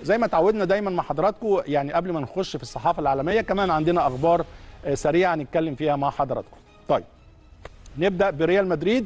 زي ما تعودنا دايما مع حضراتكم يعني قبل ما نخش في الصحافه العالميه كمان عندنا اخبار آه، سريعه نتكلم فيها مع حضراتكم طيب نبدا بريال مدريد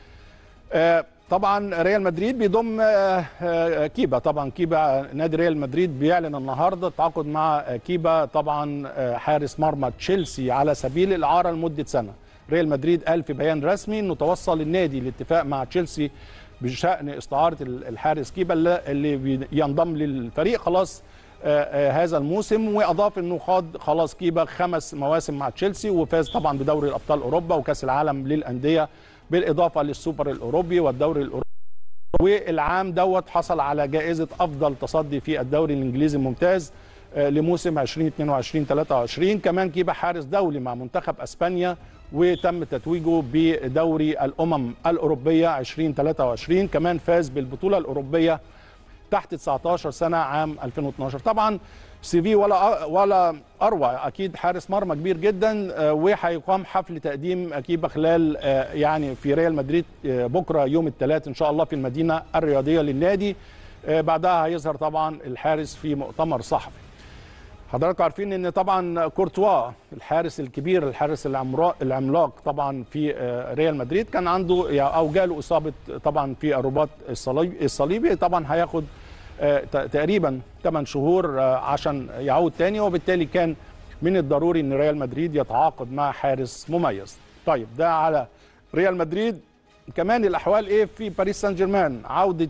آه، طبعا ريال مدريد بيضم آه، آه، كيبا طبعا كيبا نادي ريال مدريد بيعلن النهارده التعاقد مع آه، كيبا طبعا آه، حارس مرمى تشيلسي على سبيل الاعاره لمده سنه ريال مدريد قال في بيان رسمي انه توصل النادي لاتفاق مع تشيلسي بشان استعاره الحارس كيبا اللي- اللي بي- ينضم للفريق خلاص آه، آه، هذا الموسم واضاف انه خاض خلاص كيبا خمس مواسم مع تشيلسي وفاز طبعا بدوري الابطال اوروبا وكاس العالم للانديه بالاضافه للسوبر الاوروبي والدوري الاوروبي والعام دوت حصل على جائزه افضل تصدي في الدوري الانجليزي الممتاز آه، لموسم 2022 23 كمان كيبا حارس دولي مع منتخب اسبانيا وتم تتويجه بدوري الامم الاوروبيه 2023 كمان فاز بالبطوله الاوروبيه تحت 19 سنه عام 2012 طبعا سي في ولا ولا اروع اكيد حارس مرمى كبير جدا آه، وهيقام حفل تقديم كيبا خلال آه، يعني في ريال مدريد آه، بكره يوم الثلاث ان شاء الله في المدينه الرياضيه للنادي آه، بعدها هيظهر طبعا الحارس في مؤتمر صحفي حضراتكم عارفين ان طبعا كورتوا الحارس الكبير الحارس العمرا- العملاق طبعا في آه، ريال مدريد كان عنده يعني او جاله اصابه طبعا في الرباط الصليبي الصليبي طبعا هياخد آه، ت- تقريبا 8 شهور آه، عشان يعود تاني وبالتالي كان من الضروري ان ريال مدريد يتعاقد مع حارس مميز طيب ده على ريال مدريد كمان الاحوال ايه في باريس سان جيرمان عوده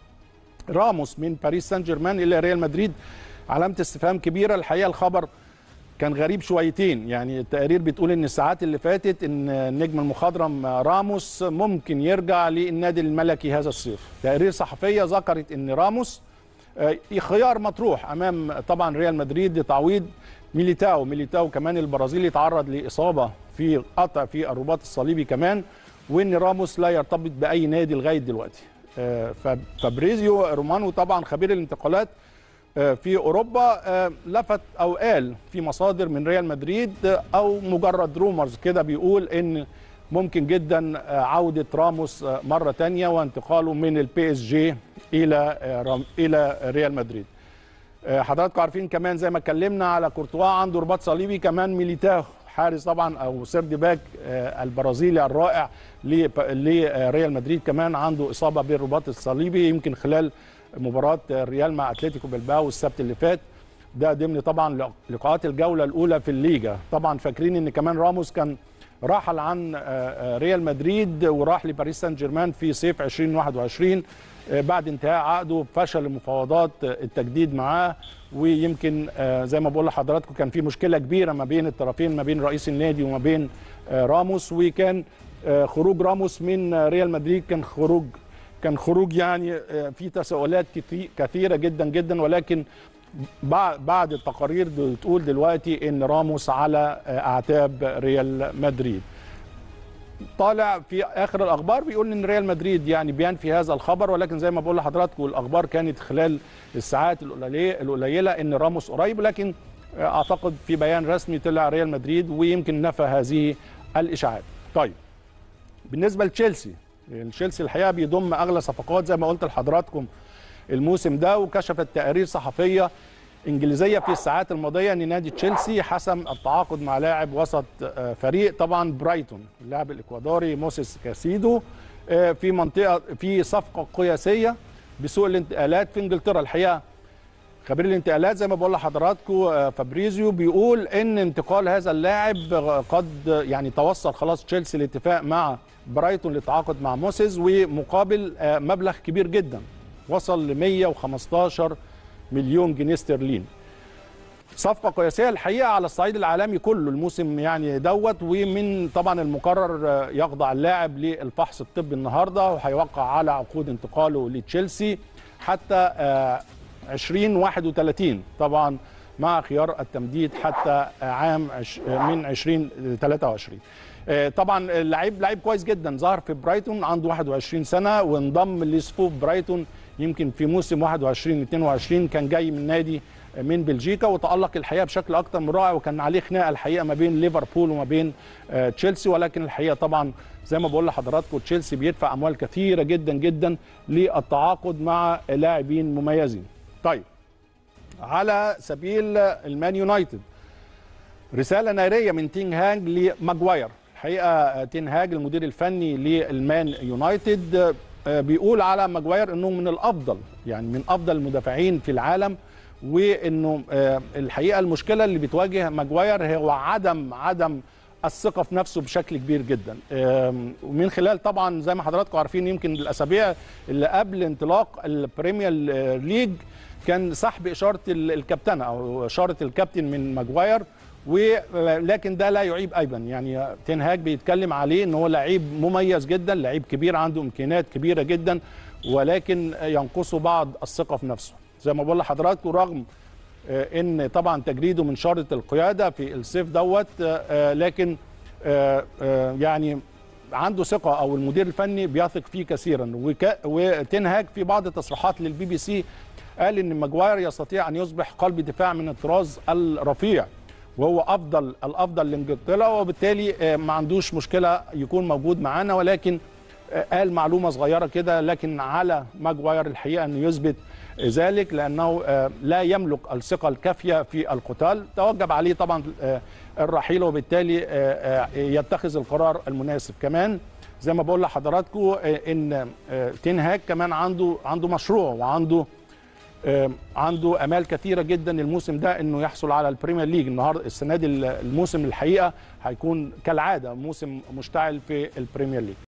راموس من باريس سان جيرمان الى ريال مدريد علامه استفهام كبيره الحقيقه الخبر كان غريب شويتين يعني التقارير بتقول ان الساعات اللي فاتت ان النجم المخضرم راموس ممكن يرجع للنادي الملكي هذا الصيف تقارير صحفيه ذكرت ان راموس آه، خيار مطروح امام طبعا ريال مدريد لتعويض ميليتاو ميليتاو كمان البرازيلي تعرض لاصابه في قطع في الرباط الصليبي كمان وان راموس لا يرتبط باي نادي لغايه دلوقتي آه، فاب- فابريزيو رومانو طبعا خبير الانتقالات آه، في اوروبا آه، لفت او قال في مصادر من ريال مدريد آه، او مجرد رومرز كده بيقول ان ممكن جدا آه، عوده راموس آه، مره تانية وانتقاله من البي اس جي الى آه، رام- الى ريال مدريد آه، حضراتكم عارفين كمان زي ما اتكلمنا على كورتوا عنده رباط صليبي كمان ميليتاو حارس طبعا او سيرد باك آه، البرازيلي الرائع ل- لريال مدريد كمان عنده اصابه بالرباط الصليبي يمكن خلال مباراه الريال مع اتلتيكو بلباو السبت اللي فات ده ضمن طبعا لقاءات الجوله الاولى في الليجا طبعا فاكرين ان كمان راموس كان رحل عن آه، آه، ريال مدريد وراح لباريس سان جيرمان في صيف 2021 آه، بعد انتهاء عقده فشل المفاوضات آه، التجديد معاه ويمكن آه، زي ما بقول لحضراتكم كان في مشكله كبيره ما بين الطرفين ما بين رئيس النادي وما بين آه، راموس وكان آه، خروج راموس من آه، ريال مدريد كان خروج كان خروج يعني آه، في تساؤلات كثي- كثيره جدا جدا ولكن بع- بعد التقارير بتقول دلوقتي ان راموس على آه، اعتاب ريال مدريد طالع في اخر الاخبار بيقول ان ريال مدريد يعني بينفي هذا الخبر ولكن زي ما بقول لحضراتكم الاخبار كانت خلال الساعات القليله القليله ان راموس قريب لكن اعتقد في بيان رسمي طلع ريال مدريد ويمكن نفى هذه الاشاعات. طيب بالنسبه لتشيلسي تشيلسي الحقيقه بيضم اغلى صفقات زي ما قلت لحضراتكم الموسم ده وكشفت تقارير صحفيه انجليزيه في الساعات الماضيه ان نادي تشيلسي حسم التعاقد مع لاعب وسط آه، فريق طبعا برايتون اللاعب الاكوادوري موسيس كاسيدو آه، في منطقه في صفقه قياسيه بسوق الانتقالات في انجلترا الحقيقه خبير الانتقالات زي ما بقول لحضراتكم آه، فابريزيو بيقول ان انتقال هذا اللاعب قد يعني توصل خلاص تشيلسي لاتفاق مع برايتون للتعاقد مع موسيس ومقابل آه، مبلغ كبير جدا وصل ل 115 مليون جنيه استرليني صفقة قياسية الحقيقة على الصعيد العالمي كله الموسم يعني دوت ومن طبعا المقرر آه، يخضع اللاعب للفحص الطبي النهارده وهيوقع على عقود انتقاله لتشيلسي حتى آه، 2031 طبعا مع خيار التمديد حتى عام عش- من 2023 آه، طبعا اللعيب لعيب كويس جدا ظهر في برايتون عنده 21 سنه وانضم لصفوف برايتون يمكن في موسم 21 22 كان جاي من نادي من بلجيكا وتالق الحقيقه بشكل اكتر من رائع وكان عليه خناقه الحقيقه ما بين ليفربول وما بين آه، تشيلسي ولكن الحقيقه طبعا زي ما بقول لحضراتكم تشيلسي بيدفع اموال كثيره جدا جدا للتعاقد مع لاعبين مميزين. طيب على سبيل المان يونايتد رساله ناريه من تين هاج لماجواير الحقيقه تين هاج المدير الفني للمان يونايتد بيقول على ماجواير انه من الافضل يعني من افضل المدافعين في العالم وانه الحقيقه المشكله اللي بتواجه ماجواير هو عدم عدم الثقه في نفسه بشكل كبير جدا ومن خلال طبعا زي ما حضراتكم عارفين يمكن الاسابيع اللي قبل انطلاق البريمير ليج كان سحب اشاره الكابتنه او اشاره الكابتن من ماجواير ولكن ده لا يعيب ايضا يعني تنهاج بيتكلم عليه ان هو لعيب مميز جدا لعيب كبير عنده امكانيات كبيره جدا ولكن ينقصه بعض الثقه في نفسه زي ما بقول لحضراتكم رغم ان طبعا تجريده من شاره القياده في الصيف دوت لكن يعني عنده ثقه او المدير الفني بيثق فيه كثيرا وتنهاج في بعض التصريحات للبي بي سي قال ان ماجواير يستطيع ان يصبح قلب دفاع من الطراز الرفيع وهو افضل الافضل لانجلترا وبالتالي ما عندوش مشكله يكون موجود معانا ولكن قال معلومه صغيره كده لكن على ماجواير الحقيقه انه يثبت ذلك لانه لا يملك الثقه الكافيه في القتال توجب عليه طبعا الرحيل وبالتالي يتخذ القرار المناسب كمان زي ما بقول لحضراتكم ان تنهاك كمان عنده عنده مشروع وعنده عنده امال كثيره جدا الموسم ده انه يحصل على البريمير ليج النهارده السنه دي الموسم الحقيقه هيكون كالعاده موسم مشتعل في البريمير ليج